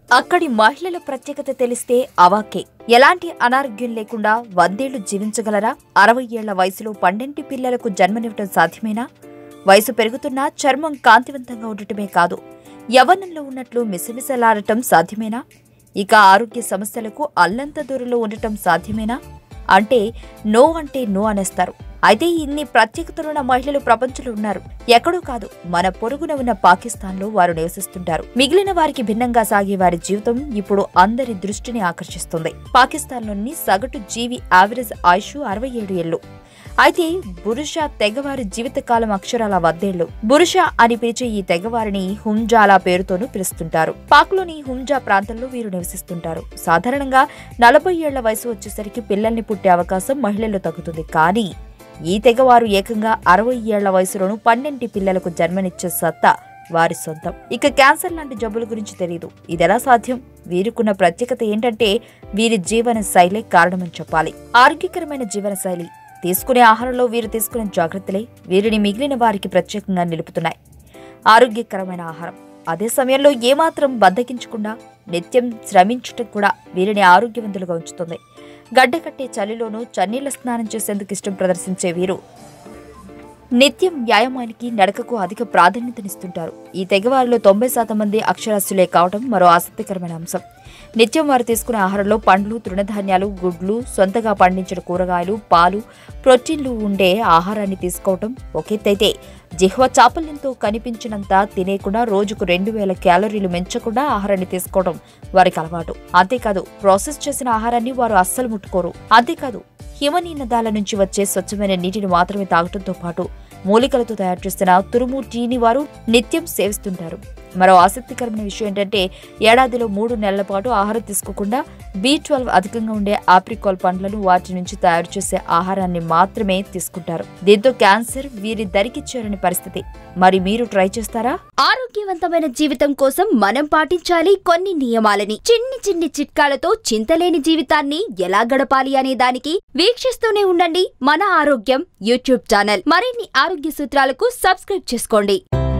అక్కడి మహిళల ప్రత్యేకత తెలిస్తే అవాకే ఎలాంటి అనారోగ్యం లేకుండా వందేళ్లు జీవించగలరా అరవై ఏళ్ల వయసులో పండంటి పిల్లలకు జన్మనివ్వటం సాధ్యమేనా వయసు పెరుగుతున్నా చర్మం కాంతివంతంగా ఉండటమే కాదు యవ్వనంలో ఉన్నట్లు మిసమిసలాడటం సాధ్యమేనా ఇక ఆరోగ్య సమస్యలకు అల్లంత దూరంలో ఉండటం సాధ్యమేనా అంటే నో అంటే నో అనేస్తారు అయితే ఇన్ని ప్రత్యేకతలున్న మహిళలు ప్రపంచంలో ఉన్నారు ఎక్కడో కాదు మన పొరుగున ఉన్న పాకిస్తాన్లో వారు నివసిస్తుంటారు మిగిలిన వారికి భిన్నంగా సాగే వారి జీవితం ఇప్పుడు అందరి దృష్టిని ఆకర్షిస్తుంది పాకిస్తాన్లోని సగటు జీవి యావరేజ్ ఆయుష్ అరవై ఏడు ఏళ్లు అయితే బురుషా తెగవారి జీవితకాలం అక్షరాల వద్దేళ్లు బురుషా అని పిలిచే ఈ తెగవారిని హుంజాలా పేరుతోనూ పిలుస్తుంటారు పాక్లోని హుంజా ప్రాంతంలో వీరు నివసిస్తుంటారు సాధారణంగా నలభై ఏళ్ల వయసు వచ్చేసరికి పిల్లల్ని పుట్టే అవకాశం మహిళల్లో తగ్గుతుంది కానీ ఈ తెగవారు ఏకంగా అరవై ఏళ్ల వయసులోనూ పన్నెండు పిల్లలకు జన్మనిచ్చే సత్తా వారి సొంతం ఇక క్యాన్సర్ లాంటి జబ్బుల గురించి తెలియదు ఇదెలా సాధ్యం వీరికున్న ప్రత్యేకత ఏంటంటే వీరి జీవన శైలే కారణమని చెప్పాలి ఆరోగ్యకరమైన జీవన శైలి తీసుకునే ఆహారంలో వీరు తీసుకునే జాగ్రత్తలే వీరిని మిగిలిన వారికి ప్రత్యేకంగా నిలుపుతున్నాయి ఆరోగ్యకరమైన ఆహారం అదే సమయంలో ఏమాత్రం బద్దకించకుండా నిత్యం శ్రమించటం కూడా వీరిని ఆరోగ్యవంతులుగా ఉంచుతుంది గడ్డకట్టే చలిలోనూ చన్నీళ్ల స్నానం చేసేందుకు ఇష్టం ప్రదర్శించే వీరు నిత్యం వ్యాయామానికి నడకకు అధిక ప్రాధాన్యతనిస్తుంటారు ఈ తెగవారిలో తొంభై శాతం మంది అక్షరాస్యులే కావడం మరో ఆసక్తికరమైన అంశం నిత్యం వారు తీసుకునే ఆహారంలో పండ్లు తృణధాన్యాలు గుడ్లు సొంతగా పండించిన కూరగాయలు పాలు ప్రోటీన్లు ఉండే ఆహారాన్ని తీసుకోవటం ఒకెత్తైతే జిహ్వ చాపల్యంతో కనిపించినంత తినేకుండా రోజుకు రెండు వేల క్యాలరీలు మించకుండా ఆహారాన్ని తీసుకోవడం వారికి అలవాటు అంతేకాదు ప్రాసెస్ చేసిన ఆహారాన్ని వారు అస్సలు ముట్టుకోరు అంతేకాదు హిమనీనదాల నుంచి వచ్చే స్వచ్ఛమైన నీటిని మాత్రమే తాగటంతో పాటు మూలికలతో తయారు చేసిన తురుము టీని వారు నిత్యం సేవిస్తుంటారు మరో ఆసక్తికరమైన విషయం ఏంటంటే ఏడాదిలో మూడు నెలల పాటు ఆహారం తీసుకోకుండా బి ట్వెల్వ్ అధికంగా ఉండే ఆప్రికాల్ పండ్లను వాటి నుంచి తయారు చేసే ఆహారాన్ని మాత్రమే తీసుకుంటారు దీంతో క్యాన్సర్ వీరి దరికి చేరని పరిస్థితి మరి మీరు ట్రై చేస్తారా ఆరోగ్యవంతమైన జీవితం కోసం మనం పాటించాలి కొన్ని నియమాలని చిన్ని చిన్ని చిట్కాలతో చింతలేని జీవితాన్ని ఎలా గడపాలి అనే దానికి వీక్షిస్తూనే ఉండండి మన ఆరోగ్యం యూట్యూబ్ ఛానల్ మరిన్ని ఆరోగ్య సూత్రాలకు సబ్స్క్రైబ్ చేసుకోండి